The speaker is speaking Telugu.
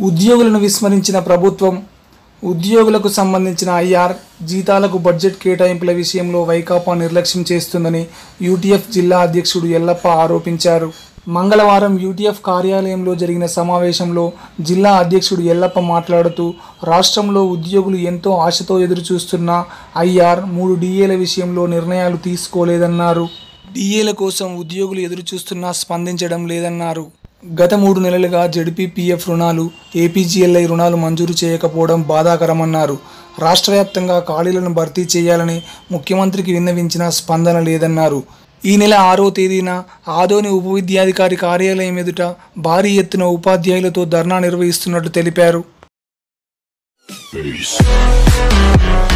ఉద్యోగులను విస్మరించిన ప్రభుత్వం ఉద్యోగులకు సంబంధించిన ఐఆర్ జీతాలకు బడ్జెట్ కేటాయింపుల విషయంలో వైకాపా నిర్లక్ష్యం చేస్తుందని యూటీఎఫ్ జిల్లా అధ్యక్షుడు ఎల్లప్ప ఆరోపించారు మంగళవారం యూటీఎఫ్ కార్యాలయంలో జరిగిన సమావేశంలో జిల్లా అధ్యక్షుడు ఎల్లప్ప మాట్లాడుతూ రాష్ట్రంలో ఉద్యోగులు ఎంతో ఆశతో ఎదురుచూస్తున్న ఐఆర్ మూడు డిఏల విషయంలో నిర్ణయాలు తీసుకోలేదన్నారు డిఏల కోసం ఉద్యోగులు ఎదురుచూస్తున్నా స్పందించడం లేదన్నారు గత మూడు నెలలుగా జడ్పీపీఎఫ్ రుణాలు ఏపీజీఎల్ఐ రుణాలు మంజూరు చేయకపోవడం బాధాకరమన్నారు రాష్ట్ర వ్యాప్తంగా ఖాళీలను భర్తీ చేయాలని ముఖ్యమంత్రికి విన్నవించిన స్పందన లేదన్నారు ఈ నెల ఆరో తేదీన ఆదోని ఉప విద్యాధికారి కార్యాలయం ఎదుట భారీ ఎత్తున ఉపాధ్యాయులతో ధర్నా నిర్వహిస్తున్నట్టు తెలిపారు Peace.